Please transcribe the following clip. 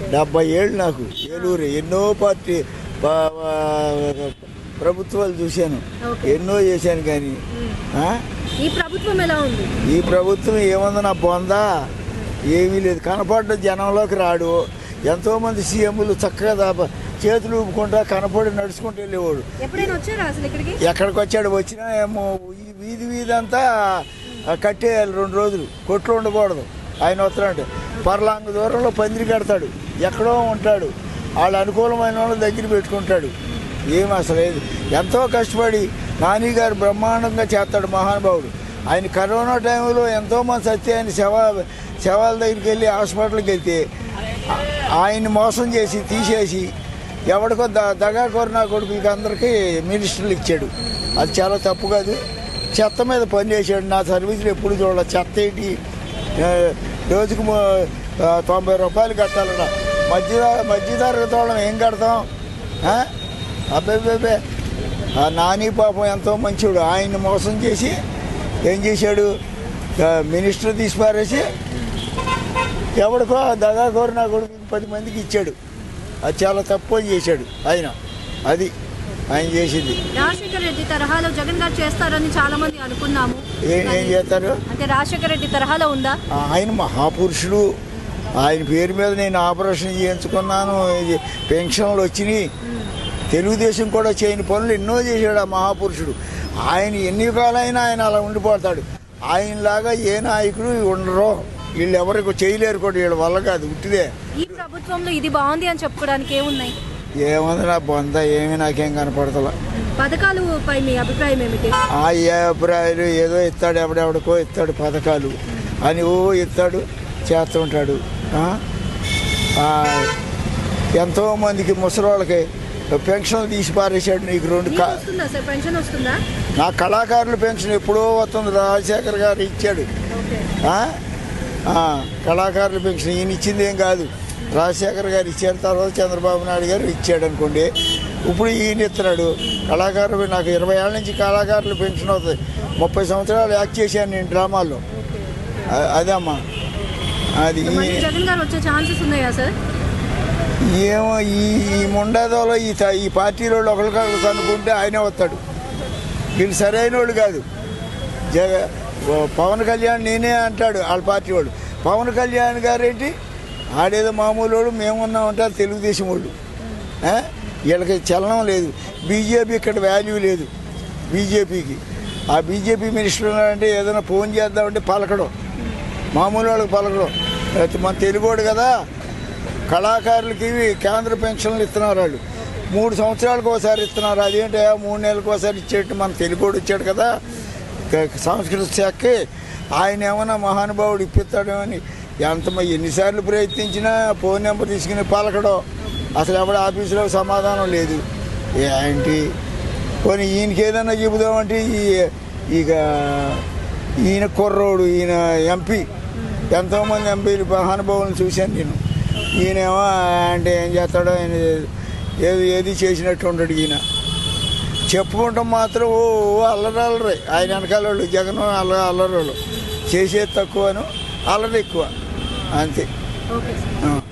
డెబ్బై ఏళ్ళు నాకు ఏలూరు ఎన్నో పార్టీ ప- ప- ప్రభుత్వాలు చూశాను ఓకే. ఎన్నో చేశాను కానీ ఆ? ఈ ప్రభుత్వం ఎలా ఉంది ఈ ప్రభుత్వం ఏముంది నా బొందా ఏమీ లేదు కనపడ్డ జనంలోకి రాడు ఎంతోమంది సీఎంలు చక్కగా దాప- చేతులు ఊపుకుంటా కనపడి నడుచుకుంటూ వెళ్ళేవాడు ఎప్పుడైనా వచ్చారా అసలు ఇక్కడికి ఎక్కడికి వచ్చాడు వచ్చినా ఏమో ఈ వీధి వీధి అంతా ఆ, కట్టేయాలి రెండు రోజులు కొట్లు ఉండకూడదు ఆయన వస్తున్నాడు పర్లాంగ దూరంలో పందిరి కడతాడు ఎక్కడో ఉంటాడు వాళ్ళు అనుకూలమైన వాళ్ళ దగ్గర పెట్టుకుంటాడు ఏం అసలు ఏది ఎంతో కష్టపడి నాని గారు బ్రహ్మాండంగా చేస్తాడు మహానుభావుడు ఆయన కరోనా టైంలో ఎంతోమంది సత్య ఆయన శవ శవాల దగ్గరికి వెళ్ళి హాస్పిటల్కి వెళ్తే ఆ- ఆయన్ని మోసం చేసి తీసేసి ఎవడికో ద దగా కొరనా కొడుకులకి అందరికీ మినిస్టర్లు ఇచ్చాడు అది చాలా తప్పు కాదు చెత్త మీద పని చేశాడు నా సర్వీసులు ఎప్పుడు చూడాలి చెత్త ఏంటి ఆ, రోజుకు ము- ఆ, తొంభై రూపాయలు కట్టాలట మధ్య మధ్య తరగతి వాళ్ళం ఏం కడతాం ఆ? అబ్బే ఆ నాని పాపం ఎంతో మంచివాడు ఆయన్ని మోసం చేసి ఏం చేశాడు ఆ, మినిస్టర్ తీసి పారేసి ఎవడికో దగా కోరిన కొడుకు పది మందికి ఇచ్చాడు అది చాలా తప్పు అని చేశాడు ఆయన అది ఆయన చేసింది రాజశేఖర రెడ్డి తరహాలో జగన్ గారు చేస్తారని చాలా మంది అనుకున్నాము ఏం ఏం చేస్తారు అంటే రాజశేఖర రెడ్డి తరహాలో ఉందా ఆయన మహాపురుషుడు ఆయన పేరు మీద నేను ఆపరేషన్ చేయించుకున్నాను ఇది పెన్షన్లు వచ్చినాయి తెలుగుదేశం కూడా చేయని పనులు ఎన్నో చేశాడు ఆ మహాపురుషుడు ఆయన ఎన్ని కాలైనా ఆయన అలా ఉండిపోతాడు ఆయనలాగా ఏ నాయకుడు ఉండరు వీళ్ళు ఎవరికి చేయలేరు కూడా వీళ్ళ వల్ల కాదు ఉట్టిదే ఈ ప్రభుత్వంలో ఇది బాగుంది అని చెప్పుకోవడానికి ఏమున్నాయి ఏముంది నా బొంద ఏమి నాకేం కనపడతలా పథకాలు పై మీ అభిప్రాయం ఏమిటి ఆ అభిప్రాయాలు ఏదో ఇస్తాడు ఎవడెవడికో ఇస్తాడు పథకాలు అని ఓ ఇస్తాడు చేస్తుంటాడు ఆ? ఆ, ఎంతో మందికి ముసలోళ్ళకి పెన్షన్లు తీసి పారేశాడు నీకు రెండు మీకు కా వస్తుందా సార్ పెన్షన్ వస్తుందా నా కళాకారుల పెన్షన్ ఎప్పుడో వస్తుంది రాజశేఖర్ గారు ఇచ్చాడు ఓకే ఆ? ఆ, కళాకారుల పెన్షన్ ఈయన ఇచ్చింది ఏం కాదు రాజశేఖర్ గారు ఇచ్చారు తర్వాత చంద్రబాబు నాయుడు గారు ఇచ్చాడు అనుకోండి ఇప్పుడు ఈయన ఇస్తున్నాడు కళాకారులు నాకు ఇరవై ఏళ్ళ నుంచి కళాకారుల పెన్షన్ అవుతుంది ముప్పై సంవత్సరాలు యాక్ట్ చేశాను నేను డ్రామాల్లో అ- అదే అమ్మా అది మళ్ళీ ఈ- జగన్ గారు వచ్చే ఛాన్సెస్ ఉన్నాయా సార్ ఏమో ఈ ఈ ముండాదోలో ఈ త- ఈ పార్టీ వాళ్ళు ఒకరికొకరు కనుక్కుంటే ఆయనే వస్తాడు వీళ్ళు సరైన వాళ్ళు కాదు జగ ఓ పవన్ కళ్యాణ్ నేనే అంటాడు వాళ్ళ పార్టీ వాళ్ళు పవన్ కళ్యాణ్ గారేంటి ఆడేదో మామూలు వాడు మేమున్నాం అంటారు తెలుగుదేశం వాళ్ళు ఆ? వీళ్ళకి చలనం లేదు బీజేపీ ఇక్కడ వాల్యూ లేదు బీజేపీకి ఆ బీజేపీ మినిస్టర్ ఉన్నాడంటే ఏదైనా ఫోన్ చేద్దామంటే పలకడం మామూలు వాళ్ళకి పలకడం అయితే మన తెలుగోడు కదా కళాకారులకి ఇవి కేంద్ర పెన్షన్లు ఇస్తున్నారు వాళ్ళు మూడు సంవత్సరాలకు ఒకసారి ఇస్తున్నారు అదేంటి మూడు నెలలకు ఒకసారి ఇచ్చేట్టు మన తెలుగోడు ఇచ్చాడు కదా క- సంస్కృత శాఖకి ఆయన ఏమైనా మహానుభావుడు ఇప్పిస్తాడేమని ఎంత మ- ఎన్నిసార్లు ప్రయత్నించినా ఫోన్ నెంబర్ తీసుకుని పలకడం అసలు ఎవడ ఆఫీసులో సమాధానం లేదు ఏంటి పోనీ ఈయనకి ఏదైనా చెబుదామంటే ఈ ఇక ఈయన కుర్రోడు ఈయన ఎంపీ ఎంతోమంది ఎంపీలు మహానుభావులను చూశాను నేను ఈయనేమో అంటే ఏం చేస్తాడో ఆయన ఏది ఏది చేసినట్టు ఉంటాడు ఈయన చెప్పుకుంటాం మాత్రం ఓ ఓ అల్లరి అల్లరి ఆయన వెనకాల వాళ్ళు జగన్ అల్ల అల్లరి వాళ్ళు చేసేది తక్కువను అల్లరి ఎక్కువ అంతే ఓకే సార్ ఆ.